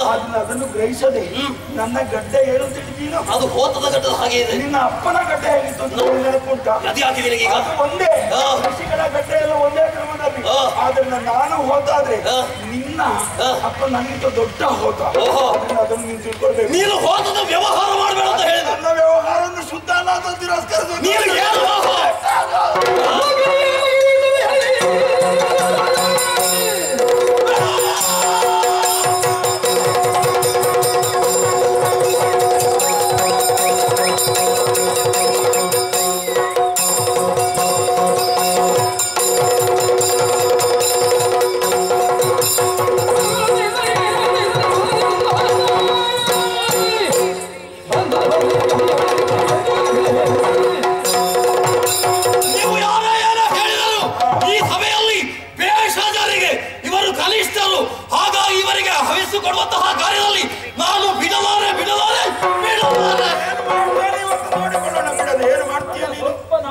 ಅದನ್ನ ಅದನ್ನು ಗ್ರಹಿಸದೆ ನನ್ನ ಗಡ್ಡೆ ಏನು ತಿಳಿದೀನೋ ಅದು ಹೋತದ ಘಟ್ಟದ ಹಾಗೆ ಇದೆ ನಿನ್ನ ಅಪ್ಪನ ಗಡ್ಡೆ ಹೇಗಿತ್ತು ಅಂತ ನೆನಪುಂಟ ಅದು ಯಾಕೆ ನಿನಗೆ ಈಗ ಅದು ಒಂದೇ ಹಾ. ಕೃಷಿಕರ ಗಡ್ಡೆ ಎಲ್ಲ ಒಂದೇ ಕ್ರಮದಲ್ಲಿ ಹಾ. ಆದ್ರೆ ನಾನು ಹೋದಾದ್ರೆ ಹಾ. ನಿನ್ನ ಹಾ. ಅಪ್ಪ ನನಗಿಂತ ದೊಡ್ಡ ಹೋದ ಓಹೋ. ಅದನ್ನ ಅದನ್ನು ನೀನು ತಿಳ್ಕೊಳ್ಬೇಕು ನೀನು ಹೋತದ ವ್ಯವಹಾರ ಮಾಡಬೇಡ ಅಂತ ಹೇಳಿದೆ ನನ್ನ ವ್ಯವಹಾರವನ್ನು ಶುದ್ಧ ಅಲ್ಲ ಅಂತ ತಿರಸ್ಕರಿಸು. ನೀನು ಏನು ಓಹೋ. ನೀವು ಯಾರೇ ಏನೋ ಹೇಳಿದರು ಈ ಸಭೆಯಲ್ಲಿ ಬೇಷಜರಿಗೆ ಇವರು ಕನಿಷ್ಠರು ಹಾಗಾಗಿ ಇವರಿಗೆ ಹವಿಸು ಕೊಡುವಂತಹ ಕಾರ್ಯದಲ್ಲಿ ನಾನು ಬಿಡಲಾರೆ ಬಿಡಲಾರೆ ಬಿಡಲಾರೆ ಏನು ಮಾಡ್ತೇನೆ ಇವತ್ತು ನೋಡಿಕೊಳ್ಳೋಣ ಬಿಡದೆ ಏನು ಮಾಡ್ತೀಯ ನೀನು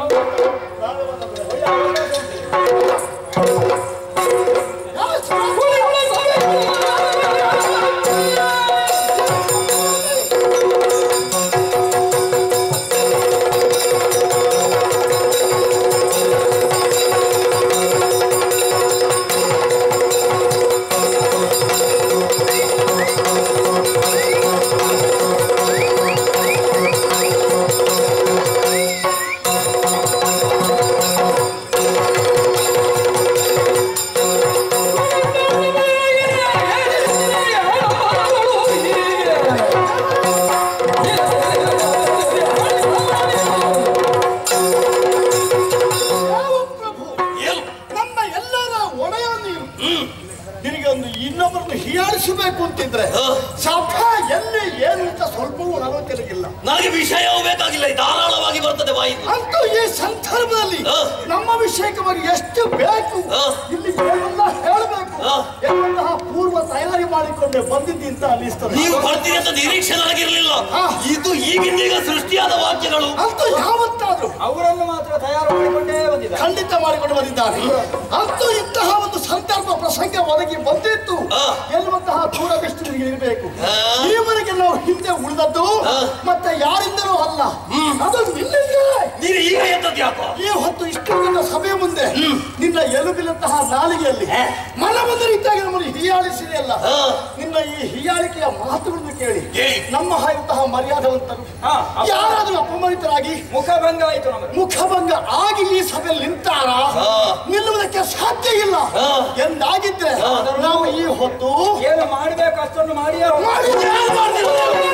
ಪ್ರಭು ಏನು ನಮ್ಮ ಎಲ್ಲರ ಒಡೆಯ ನೀನು ನಿನಗೆ ಒಂದು ಇನ್ನೊಬ್ಬರನ್ನು ಹೀಯಾಳಿಸಬೇಕು ಅಂತಿದ್ರೆ ಹ. ಸಭೆ ಎಲ್ಲಿ ಏನು ಅಂತ ಸ್ವಲ್ಪವೂ ನನಗೆ ತಿಳಿಗಿಲ್ಲ ನನಗೆ ವಿಷಯವೂ ಬೇಕಾಗಿಲ್ಲ ಧಾರಾಳವಾಗಿ ಬರ್ತದೆ ಬಾಯಿ ಅಂತೂ ಈ ಸಂದರ್ಭದಲ್ಲಿ ಹ. ನಮ್ಮ ವಿಷಯಕ್ಕೆ ಎಷ್ಟು ಬೇಕು ಹ. ಇಲ್ಲಿ ಏನೆಲ್ಲ ಹೇಳಬೇಕು ಹ. ಎಂತಹ ಪೂರ್ವ ತಯಾರಿ ಮಾಡಿಕೊಂಡೆ ಬಂದಿದ್ದಿ ಅಂತ ಅನಿಸ್ತದೆ ನೀವು ಬರ್ತೀರಿ ಅಂತ ನಿರೀಕ್ಷೆ ನನಗಿರಲಿಲ್ಲ ಹಾ. ಇದು ಈಗಿಂದೀಗ ಸೃಷ್ಟಿಯಾದ ವಾಕ್ಯಗಳು ಅಂತೂ ಯಾವತ್ತಾದ್ರೂ ಅವರನ್ನು ಮಾತ್ರ ತಯಾರು ಮಾಡಿಕೊಂಡೇ ಬಂದಿದ್ದಾರೆ ಖಂಡಿತ ಮಾಡಿಕೊಂಡು ಬಂದಿದ್ದಾರೆ ಅಂತೂ ಇಂತಹ ಒಂದು ಸಂದರ್ಭ ಪ್ರಸಂಗ ಒದಗಿ ಬಂದಿತ್ತು ಹ. ಎನ್ನುವಂತಹ ದೂರದೃಷ್ಟಿ ನಿನಗೆ ಇರಬೇಕು ಹ. ಈವರೆಗೆ ನಾವು ಹಿಂದೆ ಉಳಿದದ್ದು ಹ. ಮತ್ತೆ ಯಾರಿಂದಲೂ ಅಲ್ಲ ಅದು ನಿನ್ನಿಂದ ನೀನು ಈಗ ಎದ್ದದ್ದು ಯಾಕೋ ಈ ಹೊತ್ತು ಇಷ್ಟು ನಿನ್ನ ಸಭೆ ಮುಂದೆ ನಿನ್ನ ಎಲುಬಿನಂತಹ ನಾಲಿಗೆಯಲ್ಲಿ ಮನ ಬಂದರಿದ್ದಾಗ ನಮ್ಮನ್ನು ಹೀಯಾಳಿಸಿದೆಯಲ್ಲ ಹ. ನಿನ್ನ ಈ ಹೀಯಾಳಿಕೆಯ ಮಾತುಗಳನ್ನು ಕೇಳಿ ಹೇಳಿ. ನಮ್ಮ ಹಾಯುವಂತಹ ಮರ್ಯಾದವಂತರು ಹಾ, ಅಪ್ಪ. ಯಾರಾದರೂ ಅಪಮಾನಿತರಾಗಿ ಮುಖಭಂಗ ಆಯ್ತು ನಮಗೆ ಮುಖಭಂಗ ಆಗಿ ಈ ಸಭೆಯಲ್ಲಿ ನಿಂತಾರ ಹಾ. ನಿಲ್ಲುವುದಕ್ಕೆ ಸಾಧ್ಯ ಇಲ್ಲ ಹಾ. ಎಂದಾಗಿದ್ರೆ ನಾವು ಈ ಹೊತ್ತು ಏನು ಮಾಡಬೇಕು ಅಷ್ಟನ್ನು ಮಾಡಿಯೇ ಹೋಗ್ಬೇಕು. ಮಾಡಿದ್ರೆ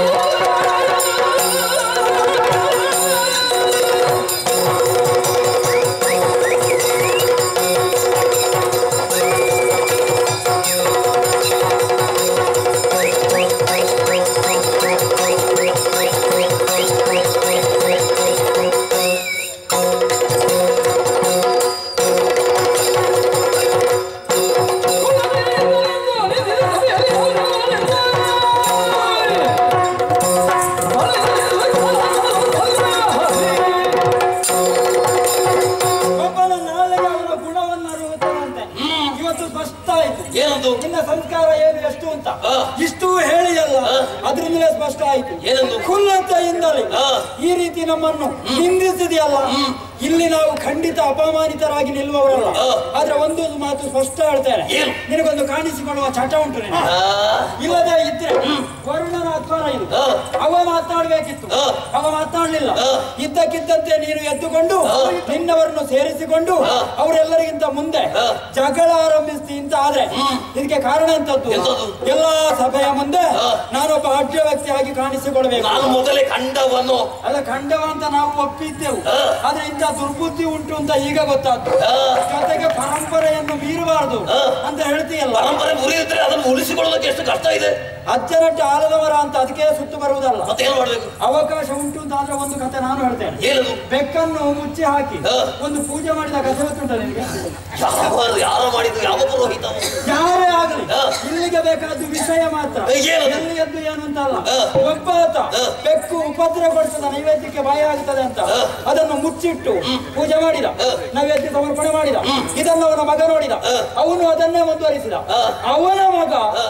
ಒಬ್ಬನ ನಾಳೆಗೆ ಅವನ ಗುಣವನ್ನು ಅರಿಯುತ್ತಾನಂತೆ ಇವತ್ತು ಸ್ಪಷ್ಟ ಆಯ್ತು ಏನದು ನಿನ್ನ ಸಂಸ್ಕಾರ ಏನು ಎಷ್ಟು ಅಂತ ಹಾ. ಇಷ್ಟು ಹೇಳಿಯಲ್ಲ ಅದರಿಂದಲೇ ಸ್ಪಷ್ಟ ಆಯ್ತು ಏನದು? ಖುಲ್ಲತೆಯಿಂದಲೇ ಹಾ. ಈ ರೀತಿ ನಮ್ಮನ್ನು ನಿಂದಿಸಿದೆಯಲ್ಲ ಇಲ್ಲಿ ನಾವು ಖಂಡಿತ ಅಪಮಾನಿತರಾಗಿ ನಿಲ್ಲುವವರಲ್ಲ ಹಾ. ಆದ್ರೆ ಒಂದು ಮಾತು ಸ್ಪಷ್ಟ ಹೇಳ್ತೇನೆ ಏನು? ನಿನಗೊಂದು ಕಾಣಿಸಿಕೊಳ್ಳುವ ಚಟ ಉಂಟು ನಿನಗೆ ಆ, ಇಲ್ಲದೆ ಇದ್ರೆ ವರುಣನ ಆತ್ಮನ ಇದು ಹಾ. ಅವ ಮಾತನಾಡ್ಬೇಕಿತ್ತು ಹಾ. ಅವ ಮಾತನಾಡ್ಲಿಲ್ಲ ಹಾ. ಇದ್ದಕ್ಕಿದ್ದಂತೆ ನೀನು ಎದ್ದುಕೊಂಡು ಹಾ. ನಿನ್ನವರನ್ನು ಸೇರಿಸಿಕೊಂಡು ಹಾ. ಅವರೆಲ್ಲರಿಗಿಂತ ಮುಂದೆ ಹಾ. ಜಗಳ ಆರಂಭಿಸ್ತಿ ಅಂತ ಆದ್ರೆ ಇದಕ್ಕೆ ಕಾರಣ ಎಂತದ್ದು ಎಂತದ್ದು? ಎಲ್ಲಾ ಸಭೆಯ ಮುಂದೆ ಹಾ. ನಾನೊಬ್ಬ ಅಡ್ಡ ವ್ಯಕ್ತಿಯಾಗಿ ಕಾಣಿಸಿಕೊಳ್ಬೇಕು ನಾನು ಮೊದಲೇ ಕಂಡವನು ಅಲ್ಲ ಖಂಡವ ಅಂತ ನಾವು ಒಪ್ಪಿದ್ದೆವು ಹಾ. ಆದ್ರೆ ಇಂಥ ದುರ್ಬುದ್ಧಿ ಉಂಟು ಅಂತ ಈಗ ಗೊತ್ತಾದ್ದು ಹಾ. ಜೊತೆಗೆ ಪರಂಪರೆಯನ್ನು ಮೀರಬಾರದು ಹಾ. ಅಂತ ಹೇಳ್ತೀಯಲ್ಲ ಪರಂಪರೆ ಮುರಿಯಿದ್ರೆ ಅದನ್ನು ಉಳಿಸಿಕೊಳ್ಳೋದಕ್ಕೆ ಎಷ್ಟು ಕಷ್ಟ ಇದೆ ಅಜ್ಜನಟ್ಟಿ ಆಲದವರ ಅಂತ ಅದಕ್ಕೆ ಸುತ್ತು ಬರುವುದಲ್ಲ ಮತ್ತೆ ಏನು ಮಾಡ್ಬೇಕು ಅವಕಾಶ ಉಂಟು ಅಂತ ಆದ್ರೆ ಒಂದು ಕತೆ ನಾನು ಹೇಳ್ತೇನೆ ಏನದು ಬೆಕ್ಕನ್ನು ಮುಚ್ಚಿ ಹಾಕಿ ಹಾ. ಒಂದು ಪೂಜೆ ಮಾಡಿದ ಕಥೆ ಗೊತ್ತುಂಟ ನಿನಗೆ ಯಾವ ಯಾರ ಮಾಡಿದ್ದು ಯಾವ ಪುರೋಹಿತ ಅವನು? ಯಾರೇ ಆಗಲಿ ಹಾ. ಇಲ್ಲಿಗೆ ಬೇಕಾದ್ದು ವಿಷಯ ಮಾತ್ರ ಏ, ಏನದು? ಎಲ್ಲಿಯದ್ದು ಏನು ಅಂತ ಅಲ್ಲ ಹಾ. ಒಬ್ಬ ಆತ ಹಾ. ಬೆಕ್ಕು ಉಪದ್ರ ಪಡಿಸದ ನೈವೇದ್ಯಕ್ಕೆ ಭಯ ಆಗ್ತದೆ ಅಂತ ಹಾ. ಅದನ್ನು ಮುಚ್ಚಿಟ್ಟು ಪೂಜೆ ಮಾಡಿದ ಹಾ. ನೈವೇದ್ಯ ಸಮರ್ಪಣೆ ಮಾಡಿದ ಇದನ್ನು ಅವನ ಮಗ ನೋಡಿದ ಹಾ. ಅವನು ಅದನ್ನೇ ಮುಂದುವರಿಸಿದ ಹಾ. ಅವನ ಮಗ ಹಾ.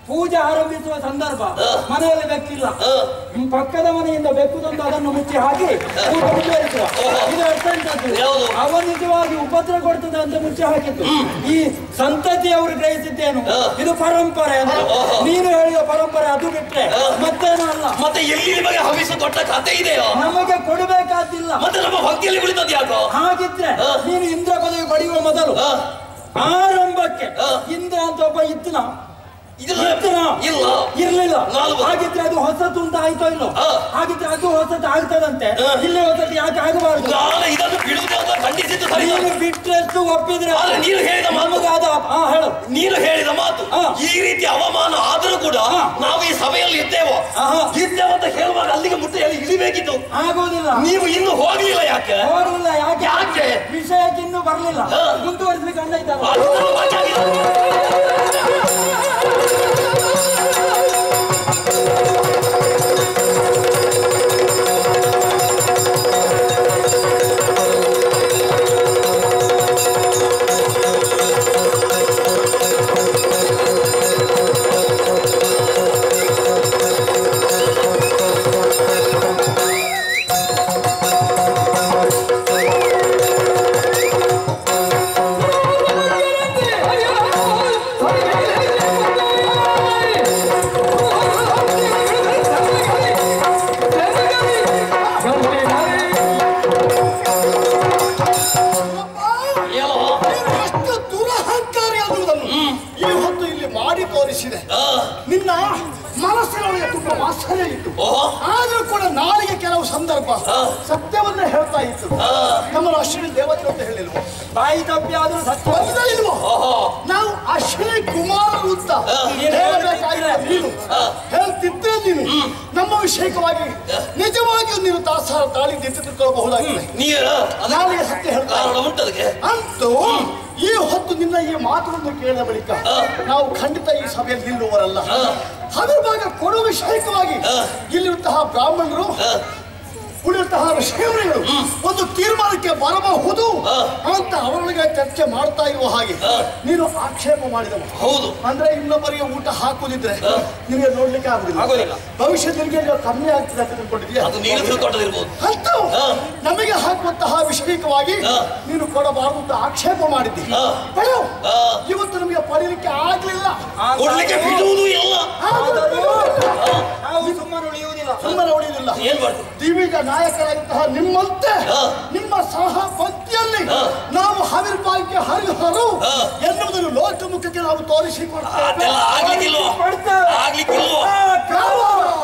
ಪೂಜೆ ಆರಂಭಿಸುವ ಸಂದರ್ಭ ಹ. ಮನೆಯಲ್ಲಿ ಬೆಕ್ಕಿಲ್ಲ ಹ. ಹ್ಮ್, ಪಕ್ಕದ ಮನೆಯಿಂದ ಬೆಕ್ಕು ತಂದು ಅದನ್ನು ಮುಚ್ಚಿ ಹಾಕಿ ಊಟ ಮುಂದುವರಿಸುವ ಓಹೋ. ಇದು ಅರ್ಥಾಂತದ್ದು ಯಾವುದು? ಅವ ನಿಜವಾಗಿ ಉಪದ್ರ ಕೊಡ್ತದೆ ಅಂತ ಮುಚ್ಚಿ ಹಾಕಿತ್ತು ಈ ಸಂತತಿಯವರು ಗ್ರಹಿಸಿದ್ದೇನು ಹ. ಇದು ಪರಂಪರೆ ಅಂತ ಓಹೋ. ನೀನು ಹೇಳಿದ ಪರಂಪರೆ ಅದು ಬಿಟ್ರೆ ಹ. ಮತ್ತೇನೂ ಅಲ್ಲ ಮತ್ತೆ ಎಲ್ಲಿ ನಿಮಗೆ ಹವಿಸು ಕೊಟ್ಟ ಕತೆ ಇದೆಯೋ ನಮಗೆ ಕೊಡಬೇಕಾದಿಲ್ಲ ಮತ್ತೆ ನಮ್ಮ ಭಕ್ತಿಯಲ್ಲಿ ಉಳಿದದ್ದು ಯಾಕೋ ಹಾಗಿದ್ರೆ ಹ. ನೀನು ಇಂದ್ರ ಪದವಿ ಪಡೆಯುವ ಮೊದಲು ಹ. ಆರಂಭಕ್ಕೆ ಹ. ಇಂದ್ರ ಅಂತ ಒಬ್ಬ ಇತ್ತನ ಇಲ್ಲ ಇತ್ತನ ಇಲ್ಲ ಇರ್ಲಿಲ್ಲ ನಾಲ್ಕು. ಹಾಗಿದ್ರೆ ಅದು ಹೊಸತು ಅಂತ ಆಯ್ತೋ ಇಲ್ಲೋ ಹ. ಹಾಗಿದ್ರೆ ಅದು ಹೊಸತು ಆಗ್ತದಂತೆ ಹ. ಇಲ್ಲಿ ಹೊಸತು ಯಾಕೆ ಆಗಬಾರ್ದು ನಾನು ಇದನ್ನು ಬಿಡುವುದು ಅಂತ ಖಂಡಿಸಿದ್ದು ಸರಿ ನೀನು ಬಿಟ್ಟರೆಷ್ಟು ಒಪ್ಪಿದ್ರೆ ಆದ್ರೆ ನೀನು ಹೇಳಿದ ಮಾತು ನಮಗೆ ಅದು ಹಾ ಹೇಳು ನೀನು ಹೇಳಿದ ಮಾತು ಹ. ಈ ರೀತಿ ಅವಮಾನ ಆದರೂ ಕೂಡ ಹ. ನಾವು ಈ ಸಭೆಯಲ್ಲಿ ಇದ್ದೇವೋ ಆಹಾ. ಇದ್ದೇವೆ ಅಂತ ಹೇಳುವಾಗ ಅಲ್ಲಿಗೆ ಮುಟ್ಟಿ ಅಲ್ಲಿ ಇಳಿಬೇಕಿತ್ತು ಆಗೋದಿಲ್ಲ ನೀವು ಇನ್ನು ಹೋಗ್ಲಿಲ್ಲ ಯಾಕೆ ಹೋಗಲಿಲ್ಲ ಯಾಕೆ ಯಾಕೆ? ವಿಷಯಕ್ಕೆ ಇನ್ನೂ ಬರ್ಲಿಲ್ಲ ಹ. ಮುಂದುವರಿಸ್ಲಿಕ್ಕೆ ಅಂದೈತಲ್ಲ ಅದು ನನ್ನ ವಾಚಾಗಿದೆ. ಏನೋ? ನೀನು ಎಷ್ಟು ದುರಹಂಕಾರಿ ಅನ್ನುವುದನ್ನು ಈ ಹೊತ್ತು ಇಲ್ಲಿ ಮಾಡಿ ತೋರಿಸಿದೆ ಆ, ನಿನ್ನ ಮನಸ್ಸಿನೊಳಗೆ ತುಂಬಾ ವಾಸನೆ ಇತ್ತು ಓಹೋ. ಆದ್ರೂ ಕೂಡ ನಾಳೆಗೆ ಕೆಲವು ಸಂದರ್ಭ ಹಾ. ಸತ್ಯವನ್ನೇ ಹೇಳ್ತಾ ಇತ್ತು ಹಾ. ನಮ್ಮ ಅಶ್ವಿನಿ ದೇವತೆ ಅಂತ ಹೇಳಿಲ್ವೋ ಬಾಯಿ ತಪ್ಪಿ ಆದ್ರೂ ಸತ್ಯ ಬಂದ ಇಲ್ವೋ ಓಹೋ ನಾವು ಅಶ್ವಿನಿ ಕುಮಾರರು ಅಂತ ಹಾ. ಹೇಳಬೇಕಾಗಿಲ್ಲ ನೀನು ಹಾ. ಹೇಳ್ತಿದ್ದೆ ನೀನು ನಮ್ಮ ವಿಷಯಕವಾಗಿ ನಿಜವಾಗಿಯೂ ನೀನು ತಾಸಾರ ತಾಳಿ ನಿಂತು ತಿಳ್ಕೊಳ್ಳಬಹುದಾಗಿದೆ ನೀ ಅದ ನಾಳೆಗೆ ಸತ್ಯ ಹೇಳ್ತಾ ಕಾರಣ ಉಂಟದಕ್ಕೆ ಅಂತೂ ಈ ಹೊತ್ತು ನಿನ್ನ ಈ ಮಾತುಗಳನ್ನು ಕೇಳಿದ ಬಳಿಕ ಹಾ. ನಾವು ಖಂಡಿತ ಈ ಸಭೆಯಲ್ಲಿ ನಿಲ್ಲುವರಲ್ಲ ಹಾ. ಅದರ ಭಾಗ ಕೊಡುವ ವಿಷಯಕವಾಗಿ ಹಾ. ಇಲ್ಲಿರುವಂತಹ ಬ್ರಾಹ್ಮಣರು ಹಾ. ಉಳಿದಂತಹ ಋಷಿಮುನಿಗಳು ಒಂದು ತೀರ್ಮಾನಕ್ಕೆ ಬರಬಹುದು ಹಾ. ಅಂತ ಅವರೊಳಗೆ ಚರ್ಚೆ ಮಾಡ್ತಾ ಇರುವ ಹಾಗೆ ಹಾ. ನೀನು ಆಕ್ಷೇಪ ಮಾಡಿದವ ಹೌದು ಅಂದ್ರೆ ಇನ್ನೊಬ್ಬರಿಗೆ ಊಟ ಹಾಕುದಿದ್ರೆ ಹಾ. ನಿನಗೆ ನೋಡ್ಲಿಕ್ಕೆ ಆಗುದಿಲ್ಲ ಆಗೋದಿಲ್ಲ. ಭವಿಷ್ಯ ನಿನಗೆ ಇದು ಕಮ್ಮಿ ಆಗ್ತದೆ ಅಂತ ತಿಳ್ಕೊಂಡಿದ್ಯಾ ಅದು ನೀನು ತಿಳ್ಕೊಂಡದಿರ್ಬೋದು ಅಂತೂ ಹಾ. ನಮಗೆ ಹಾಕುವಂತಹ ವಿಷಯಕವಾಗಿ ಹಾ. ನೀನು ಕೊಡಬಾರದು ಅಂತ ಆಕ್ಷೇಪ ಮಾಡಿದ್ದಿ ಹಾ. ಪಡೆಯು. ಹಾ. ಇವತ್ತು ನಮಗೆ ಪಡೀಲಿಕ್ಕೆ ಆಗ್ಲಿಲ್ಲ ಕೊಡ್ಲಿಕ್ಕೆ ಬಿಡುವುದು ಇಲ್ಲ ಆದರೂ ನಾವು ಸುಮ್ಮನೆ ಉಳಿಯುವುದಿಲ್ಲ ಸುಮ್ಮನೆ ಉಳಿಯುವುದಿಲ್ಲ ಏನ್ ಮಾಡ್ತು ದಿವಿಜ ನಾಯಕರಾದಂತಹ ನಿಮ್ಮಂತೆ ಹಾ. ನಿಮ್ಮ ಸಹ ಪಂಕ್ತಿಯಲ್ಲಿ ಹಾ. ನಾವು ಹವಿರ್ಭಾಗ್ಯ ಹರಿಹರು ಹಾ. ಎನ್ನುವುದನ್ನು ಲೋಕಮುಖಕ್ಕೆ ನಾವು ತೋರಿಸಿಕೊಡ್ತೇವೆ ಅದೆಲ್ಲ ಆಗ್ಲಿಕ್ಕಿಲ್ವೋ ಕೊಡ್ತೇವೆ. ಆಗ್ಲಿಕ್ಕಿಲ್ವೋ ಯಾವ?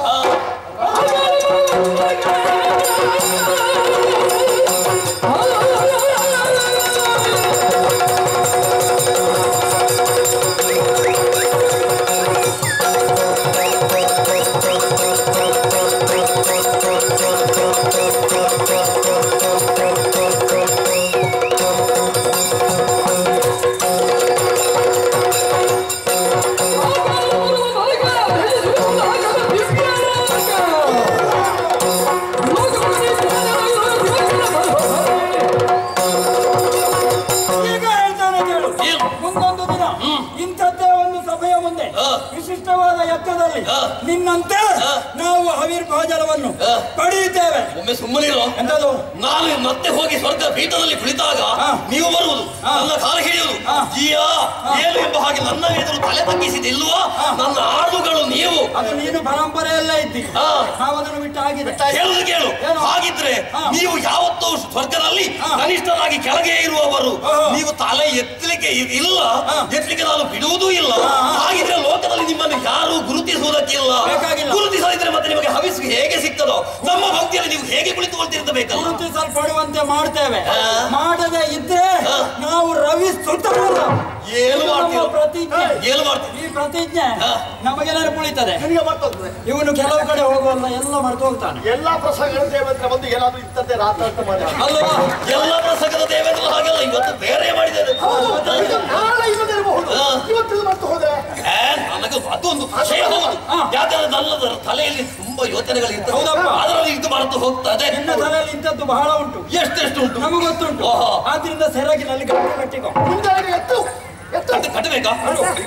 ಈಗ ಹೇಳ್ತಾನೆ ಕೇಳು ಏನು? ಮುಂದೊಂದು ದಿನ ಇಂಥದ್ದೇ ಒಂದು ಸಭೆಯ ಮುಂದೆ ಹಾ. ವಿಶಿಷ್ಟವಾದ ಯಜ್ಞದಲ್ಲಿ ಹಾ. ನಿನ್ನಂತೆ ಹಾ. ನಾವು ಹವಿರ್ಭೋಜನವನ್ನು ಹಾ. ಪಡೆಯುತ್ತೇವೆ ಒಮ್ಮೆ ಸುಮ್ಮನಿರೋ ಎಂತದು ನಾನು ಮತ್ತೆ ಹೋಗಿ ಸ್ವರ್ಗ ಪೀಠದಲ್ಲಿ ಕುಳಿತಾಗ ಹಾ. ನೀವು ಬರುವುದು ಹಾ. ನನ್ನ ಕಾಲ ಹಿಡಿಯುವುದು ಹಾ. ಜಿಯಾ ಏನು ಎಂಬ ಹಾಗೆ ನನ್ನ ಎದುರು ತಲೆ ತಗ್ಗಿಸಿದಿಲ್ವಾ ನನ್ನ ಆಳುಗಳು ನೀವು ಅದು ನೀನು ಪರಂಪರೆಯಲ್ಲೇ ಇದ್ದಿ ಹಾ. ನಾವು ಅದನ್ನು ಬಿಟ್ಟು ಆಗಿದೆ ಹೇಳುದು ಕೇಳು ಏನು? ಹಾಗಿದ್ರೆ ಹಾ. ನೀವು ಯಾವತ್ತೂ ಸ್ವರ್ಗದಲ್ಲಿ ಹಾ. ಕನಿಷ್ಠರಾಗಿ ಕೆಳಗೆ ಇರುವವರು ಹಾ. ನೀವು ತಲೆ ಎತ್ತಲಿಕ್ಕೆ ಇ- ಇಲ್ಲ ಹಾ. ಎತ್ತಲಿಕ್ಕೆ ನಾನು ಬಿಡುವುದೂ ಇಲ್ಲ ಹಾ, ಹಾ. ಹಾಗಿದ್ರೆ ಲೋಕದಲ್ಲಿ ನಿಮ್ಮನ್ನು ಯಾರು ಗುರುತಿಸುವುದಕ್ಕಿಲ್ಲ ಬೇಕಾಗಿಲ್ಲ. ಗುರುತಿಸದಿದ್ರೆ ಮತ್ತೆ ನಿಮಗೆ ಹವಿಸು ಹೇಗೆ ಸಿಗ್ತದೋ ನಮ್ಮ ಭಕ್ತಿಯಲ್ಲಿ ನೀವು ಹೇಗೆ ಕುಳಿತುಕೊಳ್ತಿರ್ತ ಬೇಕಲ್ಲ ಗುರುತಿಸಲ್ಪಡುವಂತೆ ಮಾಡ್ತೇವೆ ಹಾ. ಮಾಡದೆ ಇದ್ರೆ ಹಾ. ನಾವು ರವಿ ಸುತ್ತಮಲ್ಲ ಏನು ಮಾಡ್ತೀರೋ? ಪ್ರತಿಜ್ಞೆ ಏನು ಮಾಡ್ತೀರಿ ಈ ಪ್ರತಿಜ್ಞೆ ಹಾ. ನಮಗೆ ನೆನಪುಳಿತದೆ ನಿನಗೆ ಬರ್ತದೆ ಇವನು ಕೆಲವು ಕಡೆ ಹೋಗುವಲ್ಲ ಎಲ್ಲ ಮಾಡ್ತು ಹೋಗ್ತಾನೆ ಎಲ್ಲಾ ಪ್ರಸಂಗಗಳ ದೇವತ್ರ ಬಂದು ಏನಾದ್ರೂ ಇಂಥದ್ದೇ ರಾತಾಂತ ಮಾಡಿ ಅಲ್ವಾ ಎಲ್ಲ ಪ್ರಸಂಗದ ದೇವೇಂದ್ರ ಹಾಗೆಲ್ಲ ಇವತ್ತು ಬೇರೆ ಮಾಡಿದ್ದೇನೆ ಇದು ನಾಳೆ ಇಲ್ಲದಿರಬಹುದು ಹಾ. ಇವತ್ತು ಇದು ಮತ್ತೆ ಹೋದೆ ಏ, ನನಗೆ ಅದೊಂದು ವಿಷಯ ಹೌದು ಹಾ. ಯಾಕಂದ್ರೆ ನನ್ನ ತಲೆಯಲ್ಲಿ ತುಂಬಾ ಯೋಚನೆಗಳು ಇರ್ತವೆ ಹೌದಪ್ಪ. ಅದರಲ್ಲಿ ಇದು ಮರೆತು ಹೋಗ್ತದೆ ನಿನ್ನ ತಲೆಯಲ್ಲಿ ಇಂಥದ್ದು ಬಹಳ ಉಂಟು ಎಷ್ಟೆಷ್ಟು ಉಂಟು ನಮಗೆ ಗೊತ್ತುಂಟು ಓಹೋ. ಆದ್ರಿಂದ ಸೆರಗಿನಲ್ಲಿ ಗಟ್ಟಿ ಕಟ್ಟಿಕೋ ಮುಂದೆ ಎತ್ತು ಎತ್ತ. ಕಟ್ಟು- ಕಟ್ಟಬೇಕಾ ಈಗ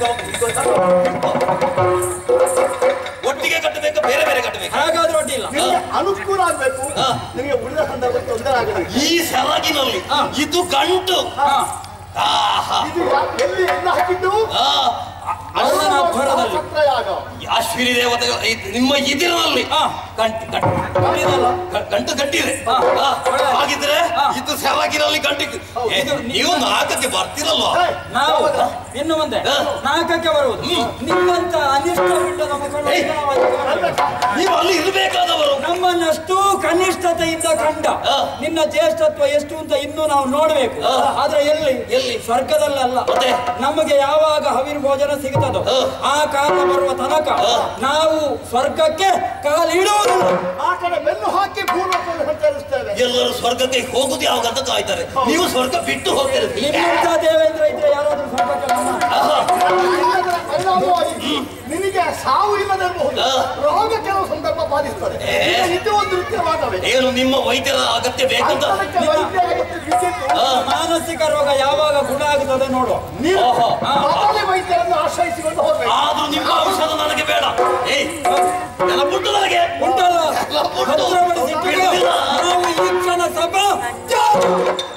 ಒಟ್ಟಿಗೆ ಕಟ್ಟಬೇಕಾ ಬೇರೆ ಬೇರೆ ಕಟ್ಟಬೇಕಾ ಹಾಗಾದ್ರೆ ಅಡ್ಡಿಲ್ಲ ನಿನಗೆ ಅನುಕೂಲ ಆಗ್ಬೇಕು ಹಾ. ನಿನಗೆ ಉಳಿದ ಸಂದರ್ಭ ತೊಂದರೆ ಆಗಬೇಕು ಈ ಸೆರಗಿನಲ್ಲಿ ಇದು ಗಂಟು ಆಹಾ ಇದು ಯಾ- ಎಲ್ಲಿ ಎಲ್ಲ ಹಾಕಿದ್ದು ಆ, ಅರಸನ ಅಧ್ವರದಲ್ಲಿ. ಸತ್ರಯಾಗ ಅಶ್ವಿನಿ ದೇವತೆ ನಿಮ್ಮ ಇದಿರಲ್ಲಿ ಹಾ. ಗಂಟು ಗಂಟು ಕಟ್ಟಿದಲ್ಲ ಗ- ಗಂಟು ಗಂಟಿದೆ ಹಾ. ಆ, ಒಳ್ಳೆ. ಹಾಗಿದ್ರೆ ಹಾ. ಇದು ಸೆರಗಿನಲ್ಲಿ ಗಂಟು ಏ, ಇದು ನೀವು ನಾಲ್ಕಕ್ಕೆ ಬರ್ತಿರಲ್ವಾ ಹೇ, ನಾವು ಯಾವಾಗ? ಇನ್ನು ಮುಂದೆ ಹಾ. ನಾಲ್ಕಕ್ಕೆ ಬರುವುದು ನಿಮ್ಮಂತ ಅನಿಷ್ಟ ಬಿಟ್ಟದ ಮುಖಂಡರು ಏಯ್. ನಾವು ಅದಕ್ಕೆ ಬರಬೇಕು. ನೀವು ಅಲ್ಲಿ ಇರಬೇಕಾದವರು ನಮ್ಮನ್ನಷ್ಟು ಕನಿಷ್ಠತೆಯಿಂದ ಕಂಡ ಹಾ. ನಿನ್ನ ಜ್ಯೇಷ್ಠತ್ವ ಎಷ್ಟು ಅಂತ ಇನ್ನೂ ನಾವು ನೋಡಬೇಕು ಹಾ. ಆದ್ರೆ ಎಲ್ಲಿ ಎಲ್ಲಿ? ಸ್ವರ್ಗದಲ್ಲಲ್ಲ ಮತ್ತೆ? ನಮಗೆ ಯಾವಾಗ ಹವಿರ್ ಭೋಜನ ಸಿಗುತ್ತದೋ ಹಾ. ಆ ಕಾಲ ಬರುವ ತನಕ ಹಾ. ನಾವು ಸ್ವರ್ಗಕ್ಕೆ ಕಾಲಿಡುವುದಿಲ್ಲ ಆ ಕಡೆ ಬೆನ್ನು ಹಾಕಿ ಭೂಲೋಕವನ್ನು ಸಂಚರಿಸ್ತೇವೆ ಎಲ್ಲರೂ ಸ್ವರ್ಗಕ್ಕೆ ಹೋಗುದು ಯಾವಾಗ ಅಂತ ಕಾಯ್ತಾರೆ ನೀವು ಸ್ವರ್ಗ ಬಿಟ್ಟು ಹೋಗ್ತೀರಿ ನಿಮ್ಮಂತ ದೇವೇಂದ್ರ ಇದ್ರೆ ಯಾರಾದ್ರೂ ಸ್ವರ್ಗಕ್ಕೆ ಬಂದ ಆಹಾ. ಇಲ್ಲದರ ಪರಿಣಾಮವಾಗಿ ನಿನಗೆ ಸಾವು ಇಲ್ಲದಿರಬಹುದು ಹಾ. ರೋಗ ಕೆಲವು ಸಂದರ್ಭ ಬಾಧಿಸ್ತದೆ ಏ. ಈಗ ಇದು ಒಂದು ನೃತ್ಯವಾದವೇ ಏನು ನಿಮ್ಮ ವೈದ್ಯರ ಅಗತ್ಯ ಬೇಕಂತ ಅಂತರಕ್ಕೆ ವೈದ್ಯ ಮತ್ತು ವಿದ್ಯುತ್ ಹಾ. ಮಾನಸಿಕ ರೋಗ ಯಾವಾಗ ಗುಣ ಆಗುತ್ತದೆ ನೋಡುವ ನೀವು ಓಹೋ. ಮೊದಲೇ ವೈದ್ಯರನ್ನು ಆಶ್ರಯಿಸಿಕೊಂಡು ಹೋಗ್ಬೇಕು ಆದ್ರೂ ನಿಮ್ಮ ಔಷಧ ನನಗೆ ಬೇಡ ಏಯ್ ನೆನಪುಂಟು ನನಗೆ ಉಂಟಲ್ಲ ಎಲ್ಲ ಉಂಟು. ಭದ್ರಪಡಿಸಿ ಬಿಡುವುದಿಲ್ಲ. ನಾವು ಈ ಕ್ಷಣ ಸಭಾ ತ್ಯಾಗ.